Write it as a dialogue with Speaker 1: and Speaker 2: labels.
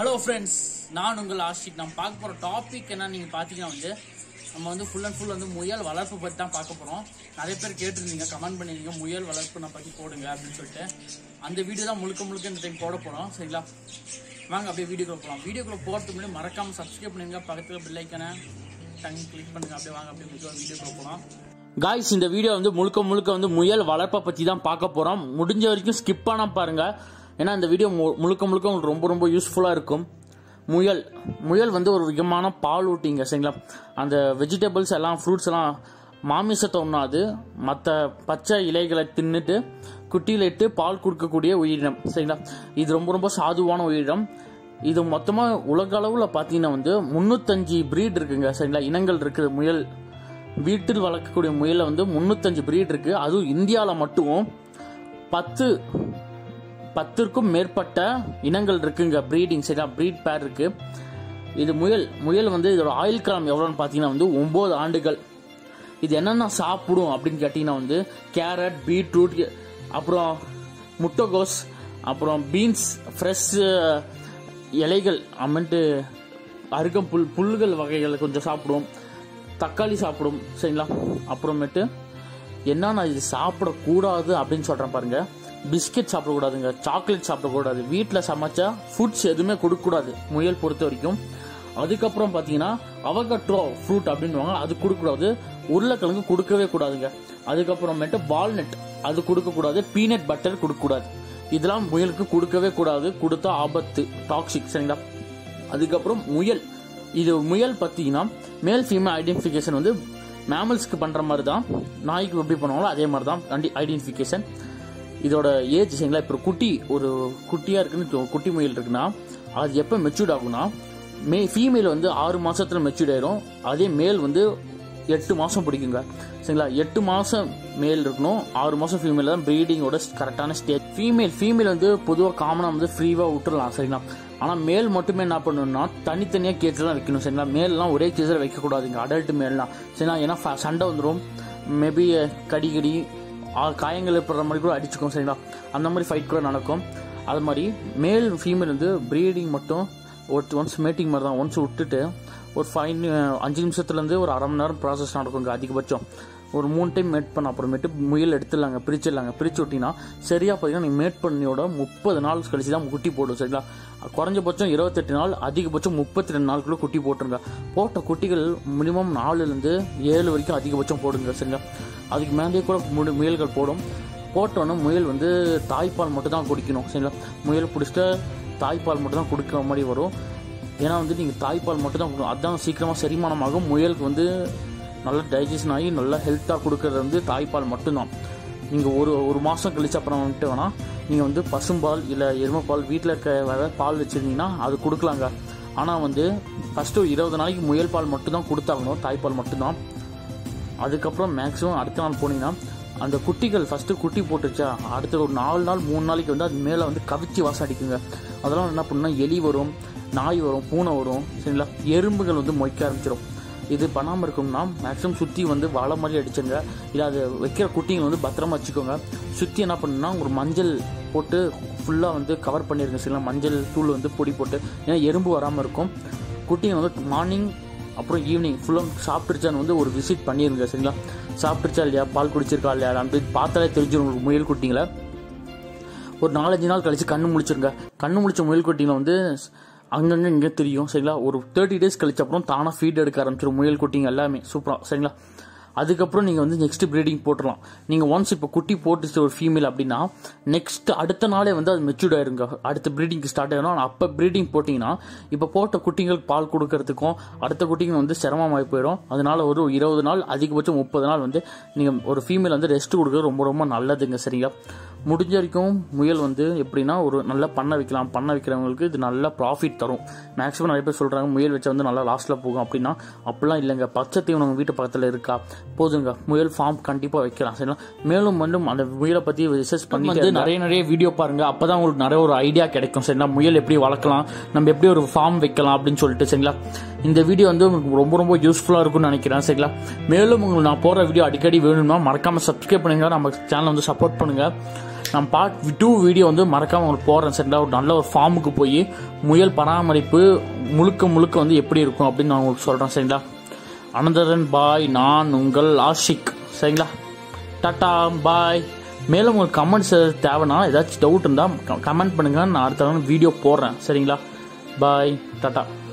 Speaker 1: hello friends நான் உங்கள் ஆஷிக் நம்ம பார்க்க போகிற டாபிக் என்ன நீங்கள் பார்த்தீங்கன்னா வந்து நம்ம வந்து ஃபுல் அண்ட் ஃபுல் வந்து முயல் வளர்ப்பு பற்றி தான் பார்க்க போகிறோம் நிறைய பேர் கேட்டிருந்தீங்க கமெண்ட் பண்ணியிருந்தீங்க முயல் வளர்ப்பு நான் பற்றி போடுங்க அப்படின்னு சொல்லிட்டு அந்த வீடியோ தான் முழுக்க முழுக்க இந்த டைம் போட போகிறோம் சரிங்களா வாங்க அப்படியே வீடியோக்குள்ள போகலாம் வீடியோக்குள்ள போகிறதுக்கு முன்னாடி மறக்காமல் சப்ஸ்கிரைப் பண்ணுங்க பக்கத்தில் பில் ஐக்கனை டங் கிளிக் பண்ணுங்க அப்படியே வாங்க அப்படியே மெதுவாக வீடியோக்குள்ள போகலாம் காய்ஸ் இந்த வீடியோ வந்து முழுக்க முழுக்க வந்து முயல் வளர்ப்பை பற்றி தான் பார்க்க போகிறோம் முடிஞ்ச வரைக்கும் ஸ்கிப் பண்ணாம பாருங்க ஏன்னா இந்த வீடியோ மு- முழுக்க முழுக்க உங்களுக்கு ரொம்ப ரொம்ப யூஸ்ஃபுல்லாக இருக்கும் முயல் முயல் வந்து ஒரு விதமான பால் ஊட்டிங்க சரிங்களா அந்த வெஜிடபிள்ஸ் எல்லாம் ஃப்ரூட்ஸ் எல்லாம் மாமிசத்தை உண்ணாது மற்ற பச்சை இலைகளை தின்னுட்டு குட்டியில இட்டு பால் கொடுக்கக்கூடிய உயிரினம் சரிங்களா இது ரொம்ப ரொம்ப சாதுவான உயிரினம் இது மொத்தமாக உலக அளவில் பார்த்தீங்கன்னா வந்து முந்நூற்றஞ்சு breed இருக்குங்க சரிங்களா இனங்கள் இருக்குது முயல் வீட்டில் வளர்க்கக்கூடிய முயலில் வந்து முந்நூற்றஞ்சு breed இருக்கு அதுவும் இந்தியாவில் மட்டும் பத்து பத்திற்கும் மேற்பட்ட இனங்கள் இருக்குங்க ப்ரீடிங் சரியா ப்ரீட் பேர் இருக்கு இது முயல் முயல் வந்து இதோட ஆயுள் காலம் எவ்வளோன்னு பார்த்தீங்கன்னா வந்து ஒம்பது ஆண்டுகள் இது என்னென்ன சாப்பிடும் அப்படின்னு கேட்டிங்கன்னா வந்து கேரட் பீட்ரூட் அப்புறம் முட்டைகோஸ் அப்புறம் பீன்ஸ் ஃப்ரெஷ் இலைகள் அம்மன்ட்டு அருகம்புல் புல்கள் வகைகள் கொஞ்சம் சாப்பிடும் தக்காளி சாப்பிடும் சரிங்களா அப்புறமேட்டு என்னன்னா இது சாப்பிடக்கூடாது அப்படின்னு சொல்கிறேன் பாருங்க பிஸ்கெட் சாப்பிடக்கூடாதுங்க சாக்லேட் சாப்பிடக்கூடாது வீட்டில் சமைச்சா ஃபுட்ஸ் எதுவுமே கொடுக்கக்கூடாது முயல் பொறுத்த வரைக்கும் அதுக்கப்புறம் பார்த்தீங்கன்னா அவகட்ரோ ஃப்ரூட் அப்படின்னுவாங்க அது கொடுக்கக்கூடாது உருளைக்கிழங்கு கொடுக்கவே கூடாதுங்க அதுக்கப்புறமேட்டு வால்நட் அது கொடுக்கக்கூடாது பீனட் பட்டர் கொடுக்கக்கூடாது இதெல்லாம் முயலுக்கு கொடுக்கவே கூடாது கொடுத்தா ஆபத்து டாக்ஸிக் சரிங்களா அதுக்கப்புறம் முயல் இது முயல் பார்த்தீங்கன்னா மேல் ஃபீமேல் ஐடென்டிஃபிகேஷன் வந்து மேமல்ஸ்க்கு பண்ணுற மாதிரி தான் நாய்க்கு எப்படி பண்ணுவாங்களோ அதே மாதிரி தான் ஐடென்டிஃபிகேஷன் இதோட ஏஜ் சரிங்களா இப்போ ஒரு குட்டி ஒரு குட்டியாக இருக்குன்னு வச்சுக்கோங்க, குட்டி முயல் இருக்குன்னா அது எப்போ மெச்சூர்ட் ஆகும்னா மே ஃபீமேல் வந்து ஆறு மாசத்துல மெச்சூர்ட் ஆயிரும் அதே மேல் வந்து எட்டு மாதம் பிடிக்குங்க சரிங்களா எட்டு மாதம் மேல் இருக்கணும் ஆறு மாதம் ஃபீமேல் தான் ப்ரீடிங்கோட கரெக்டான ஸ்டேஜ் ஃபீமேல் ஃபீமேல் வந்து பொதுவாக காமனாக வந்து ஃப்ரீவாக விட்டுறலாம் சரிங்களா ஆனால் மேல் மட்டுமே என்ன பண்ணணும்னா தனித்தனியாக கேஜில் தான் வைக்கணும் சரிங்களா மேல்லாம் ஒரே கேஜில் வைக்கக்கூடாதுங்க அடல்ட் மேல்லாம் சரிங்களா ஏன்னா ஃப- சண்டை வந்துடும் மேபி கடி கடி ஆ, காயங்கள் ஏற்படுற மாதிரி கூட அடிச்சுக்கும் சரிங்களா அந்த மாதிரி ஃபைட் கூட நடக்கும் அது மாதிரி மேல் ஃபீமேல் வந்து ப்ரீடிங் மட்டும் ஒரு ஒன்ஸ் மேட்டிங் மாதிரி தான் ஒன்ஸ் விட்டுட்டு ஒரு ஃபைவ் அஞ்சு நிமிஷத்துலேருந்து ஒரு அரை மணி நேரம் ப்ராசஸ் நடக்குங்க அதிகபட்சம் ஒரு மூணு டைம் மேட் பண்ண அப்புறமேட்டு முயல் எடுத்துடலாங்க பிரிச்சிடலாங்க பிரிச்சு விட்டீங்கன்னா சரியா பார்த்தீங்கன்னா நீ மேட் பண்ணியோட முப்பது நாள் கழிச்சு தான் குட்டி போடும் சரிங்களா குறைஞ்சபட்சம் இருபத்தெட்டு நாள் அதிகபட்சம் முப்பத்தி ரெண்டு நாளுக்குள்ள குட்டி போட்டுருங்க போட்ட குட்டிகள் மினிமம் நாலுலேருந்து ஏழு வரைக்கும் அதிகபட்சம் போடுங்க சரிங்களா அதுக்கு மேலேயே கூட முடி- முயல்கள் போடும் போட்டோன்னே முயல் வந்து தாய்ப்பால் மட்டும் தான் குடிக்கணும் சரிங்களா முயல் பிடிச்சிட்டு தாய்ப்பால் மட்டும் தான் கொடுக்குற மாதிரி வரும் ஏன்னா வந்து நீங்கள் தாய்ப்பால் மட்டும் தான் கொடுக்கணும் அதுதான் சீக்கிரமாக செரிமானமாகும் முயலுக்கு வந்து நல்லா டைஜஷன் ஆகி நல்லா ஹெல்த்தாக கொடுக்கறது வந்து தாய்ப்பால் மட்டும்தான் நீங்கள் ஒரு ஒரு மாதம் கழிச்சு அப்புறம் வந்துட்டு வேணால் நீங்கள் வந்து பசும்பால் இல்லை எருமைப்பால் வீட்டில் இருக்க வேற பால் வச்சுருந்தீங்கன்னா அது கொடுக்கலாங்க ஆனால் வந்து ஃபஸ்ட்டு இருபது நாளைக்கு முயல் பால் மட்டும் தான் கொடுத்தாகணும் தாய்ப்பால் மட்டும்தான் அதுக்கப்புறம் மேக்ஸிமம் அடுத்த நாள் போனீங்கன்னா அந்த குட்டிகள் ஃபஸ்ட்டு குட்டி போட்டுச்சா அடுத்த ஒரு நாலு நாள் மூணு நாளைக்கு வந்து அது மேலே வந்து கவிச்சி வாசம் அடிக்குங்க அதெல்லாம் என்ன பண்ணுன்னா எலி வரும் நாய் வரும் பூனை வரும் சரிங்களா எறும்புகள் வந்து மொய்க்க ஆரம்பிச்சிடும் இது பண்ணாமல் இருக்கணும்னா மேக்ஸிமம் சுற்றி வந்து வலை மாதிரி அடிச்சுங்க இல்லை அது வைக்கிற குட்டிங்க வந்து பத்திரமா வச்சுக்கோங்க சுற்றி என்ன பண்ணுன்னா ஒரு மஞ்சள் போட்டு ஃபுல்லாக வந்து கவர் பண்ணிருங்க சரிங்களா மஞ்சள் தூள் வந்து பொடி போட்டு ஏன்னா எறும்பு வராமல் இருக்கும் குட்டிங்க வந்து மார்னிங் அப்புறம் ஈவினிங் ஃபுல்லாக சாப்பிட்டுருச்சான்னு வந்து ஒரு விசிட் பண்ணிருங்க சரிங்களா சாப்பிட்டுருச்சா இல்லையா பால் குடிச்சிருக்கா இல்லையா அப்படி பார்த்தாலே தெரிஞ்சிடும் உங்களுக்கு முயல் குட்டிங்களை ஒரு நாலஞ்சு நாள் கழிச்சு கண்ணு முழிச்சிருங்க கண்ணு முழிச்ச முயல் குட்டிங்களை வந்து அங்கங்க இங்கே தெரியும் சரிங்களா ஒரு தேர்ட்டி டேஸ் கழிச்ச அப்புறம் தானாக ஃபீட் எடுக்க ஆரம்பிச்சிடும் முயல் குட்டிங்க எல்லாமே சூப்பராக சரிங்களா அதுக்கப்புறம் நீங்கள் வந்து நெக்ஸ்ட் ப்ரீடிங் போட்டுடலாம் நீங்கள் ஒன்ஸ் இப்போ குட்டி போட்டுச்சு ஒரு ஃபீமேல் அப்படின்னா நெக்ஸ்ட் அடுத்த நாளே வந்து அது மெச்சூர்ட் ஆயிருங்க அடுத்த ப்ரீடிங்க்கு ஸ்டார்ட் ஆயிடும் அப்போ ப்ரீடிங் போட்டிங்கன்னா இப்போ போட்ட குட்டிங்களுக்கு பால் கொடுக்கறதுக்கும் அடுத்த குட்டிங்க வந்து சிரமமாகி போயிடும் அதனால ஒரு இருபது நாள் அதிகபட்சம் முப்பது நாள் வந்து நீங்கள் ஒரு ஃபீமேல் வந்து ரெஸ்ட் கொடுக்கறது ரொம்ப ரொம்ப நல்லதுங்க சரிங்களா முடிஞ்ச வரைக்கும் முயல் வந்து எப்படின்னா ஒரு நல்ல பண்ணை வைக்கலாம் பண்ணை வைக்கிறவங்களுக்கு இது நல்ல ப்ராஃபிட் தரும் மேக்ஸிமம் நிறைய பேர் சொல்கிறாங்க முயல் வச்சா வந்து நல்லா லாஸ்ட்டில் போகும் அப்படின்னா அப்படிலாம் இல்லைங்க பச்சை தீவனம் உங்க வீட்டு பக்கத்தில் இருக்கா போதுங்க முயல் ஃபார்ம் கண்டிப்பாக வைக்கலாம் சரிங்களா மேலும் மீண்டும் அந்த முயலை பற்றி ரிசர்ச் பண்ணி வந்து நிறைய நிறைய வீடியோ பாருங்க அப்பதான் உங்களுக்கு நிறைய ஒரு ஐடியா கிடைக்கும் சரிங்களா முயல் எப்படி வளர்க்கலாம் நம்ம எப்படி ஒரு ஃபார்ம் வைக்கலாம் அப்படின்னு சொல்லிட்டு சரிங்களா இந்த வீடியோ வந்து உங்களுக்கு ரொம்ப ரொம்ப யூஸ்ஃபுல்லாக இருக்கும்னு நினைக்கிறேன் சரிங்களா மேலும் உங்களுக்கு நான் போகிற வீடியோ அடிக்கடி வேணும்னா மறக்காம சப்ஸ்கிரைப் பண்ணுங்க நம்ம சேனல் வந்து சப்போர்ட் பண்ணுங்க நான் பார்ட் டூ வீடியோ வந்து மறக்காமல் உங்களுக்கு போடுறேன் சரிங்களா ஒரு நல்ல ஒரு ஃபார்முக்கு போய் முயல் பராமரிப்பு முழுக்க முழுக்க வந்து எப்படி இருக்கும் அப்படின்னு நான் உங்களுக்கு சொல்கிறேன் சரிங்களா அனந்தரன் பாய் நான் உங்கள் ஆஷிக் சரிங்களா டாட்டா பாய் மேலும் உங்களுக்கு கமெண்ட்ஸ் தேவைன்னா ஏதாச்சும் டவுட் இருந்தால் கமெண்ட் பண்ணுங்கள் நான் அடுத்த வீடியோ போடுறேன் சரிங்களா பாய் டாட்டா